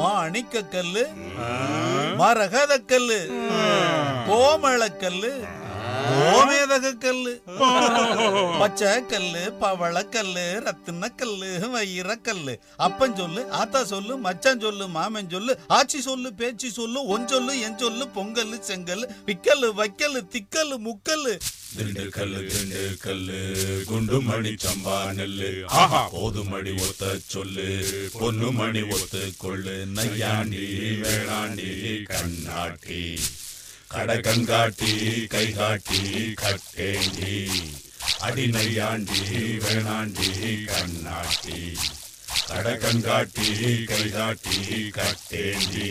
மாணிக்க கல்லு மரகத கல்லு கோமள கல்லு கோமேதக கல்லு பச்சை கல்லு பவள கல்லு ரத்தின கல்லு வைர கல்லு அப்பன் சொல்லு ஆத்தா சொல்லு மச்சான் சொல்லு மாமன் சொல்லு ஆச்சி சொல்லு பேச்சு சொல்லு ஒன் சொல்லு என் சொல்லு பொங்கல் செங்கல் விக்கல்லு வைக்கல்லு திக்கல்லு முக்கல்லு திண்டுக்கல்லு திண்டுக்கல்லு குண்டு மணி சம்பா நெல்லு ஆஹா போதுமடி ஒத்த சொல்லு பொண்ணு மணி ஒத்து கொள்ளு நையாண்டி வேளாண்டி கண்ணாட்டி கடை கண்காட்டி கை காட்டி கட்டேண்டி அடி நையாண்டி வேணாண்டி கண்ணாட்டி கடை கண்காட்டி கை காட்டி கட்டேண்டி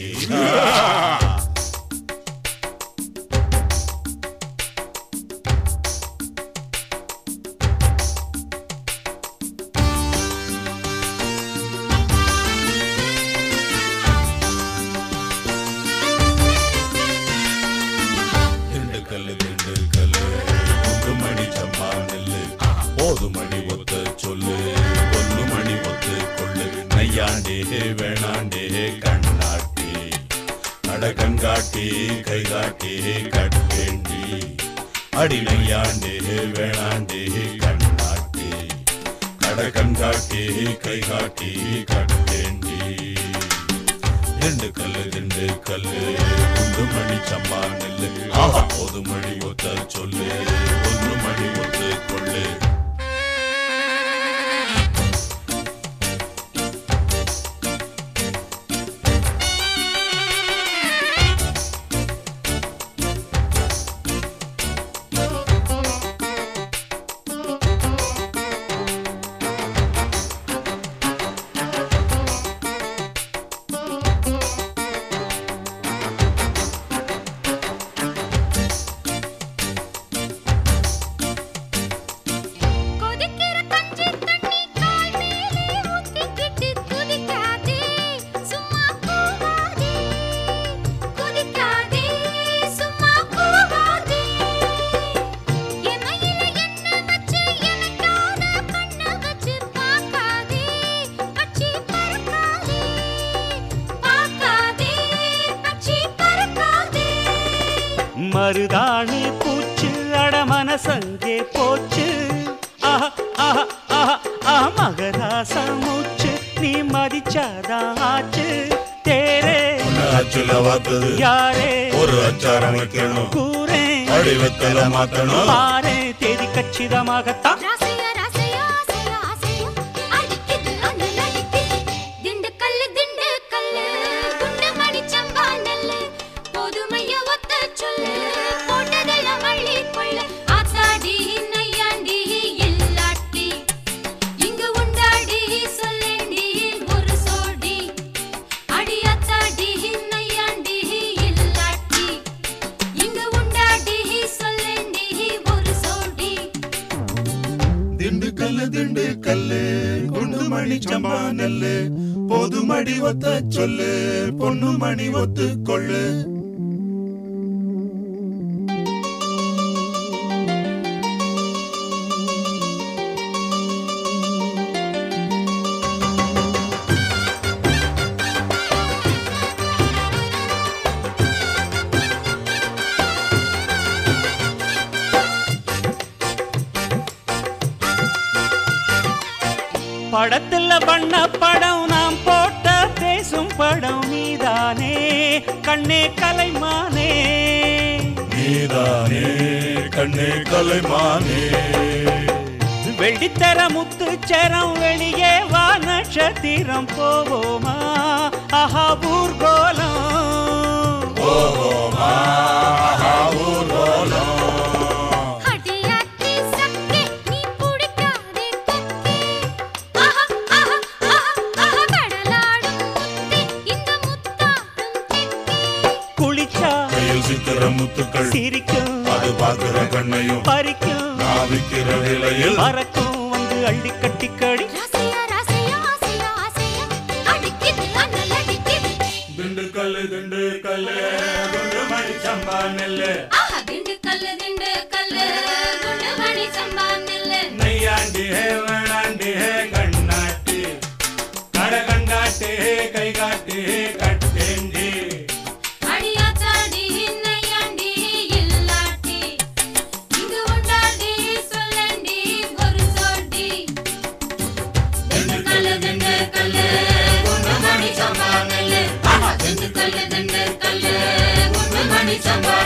திண்டுக்கல்லு திண்டுக்கல்லு குண்டு மணி சம்பா நெல்லு போது மணி ஒத்த சொல்லு பொண்ணு மணி ஒத்து கொள்ளு நையாண்டே வேணாண்டே கண்ணாட்டி கட கண்காட்டி கை காட்டி கட்டேண்டி அடி நையாண்டே வேணாண்டே கண்ணாட்டி கட கண்காட்டி கை காட்டி கட்டேண்டி ரெண்டு கல்லு ரெண்டு கல்லு குண்டு மணி சம்பா நெல்லு ஆஹா ஒரு மணி ஒத்த சொல்லு ஒன்று மணி ஒத்து கொள்ளு கொதிக்கிற கஞ்சி தண்ணி கால் மேலே ஊத்திக்கிட்டு குதிக்காதே சும்மா கூவாதே குதிக்காதே சும்மா கூவாதே என் மயில என்ன வச்சு எனக்கான கண்ண வச்சு பார்க்காதே பச்சி பறக்காதே பார்க்காதே பச்சி பறக்காதே மருதாணி பூச்சு அட மனசங்கே போச்சு ஆஹா ஆஹா ஆஹா ஆஹா மகராசா மூச்சு நீ மதிச்சாதான் ஆச்சு தேரே ஒன்னு அச்சுல வாக்குது யாரே ஒரு அச்சாரம் வைக்கணும் கூரே வடிவத்துல மாத்தணும் பாரே தேதி கச்சிதமாகத்தான் ராசையா ராசையா ஆசையா ஆசையா அடிக்குது அனல் அடிக்குது திண்டுக்கல்லு திண்டுக்கல்லு குண்டு மணி சம்பா நெல்லு பொதுமைய ஒத்த சொல்லு போட்டதெல்லாம் அள்ளி கொள்ளு ஆத்தாடி நையாண்டி இல்லாட்டி இங்கு உண்டாடி சொல்லேண்டி ஒரு சோடி அடி ஆத்தாடி நையாண்டி இல்லாட்டி இங்கு உண்டாடி சொல்லேண்டி ஒரு சோடி திண்டுக்கல்லு திண்டுக்கல்லு குண்டு மணி சம்பா நெல்லு போது மடி ஒத்த சொல்லு பொண்ணு மணி ஒத்து கொள்ளு படத்துல பண்ண படம் நாம் போட்ட பேசும் படம் நீதானே கண்ணே கலைமானே நீதானே கண்ணே கலைமானே வெள்ளித்தர முத்துச்சரம் வெளியே வா நட்சத்திரம் போவோமா ஆஹா ஊர்கோலம் ஓஹோமா ஆஹா ஊர்வலம் அடியாத்தி சக்கே நீ புடிக்காதே கொக்கே ஆஹா ஆஹா ஆஹா ஆஹா கடலாடும் முத்தே இந்த முத்தாடும் தெக்கே குளிச்சா கையில் சித்திர முத்துக்கள் சிரிக்கும் அது பார்க்கிற கண்ணையும் பறிக்கும் நாவிக்கிற நிலையில் மறக்கும் வந்து அள்ளி கட்டிக்கடி ராசையா ராசையா ஆசையா ஆசையா அடிக்குது அனல் அடிக்குது திண்டுக்கல்லு திண்டுக்கல்லு குண்டு மணி சம்பா நெல்லு ஆஹா திண்டுக்கல்லு திண்டுக்கல்லு குண்டு மணி சம்பா நெல்லு நையாண்டி ஹே வேணாண்டி ஹே கண்ணாட்டி கட கண்டாட்டி கை காட்டி கை சம்பா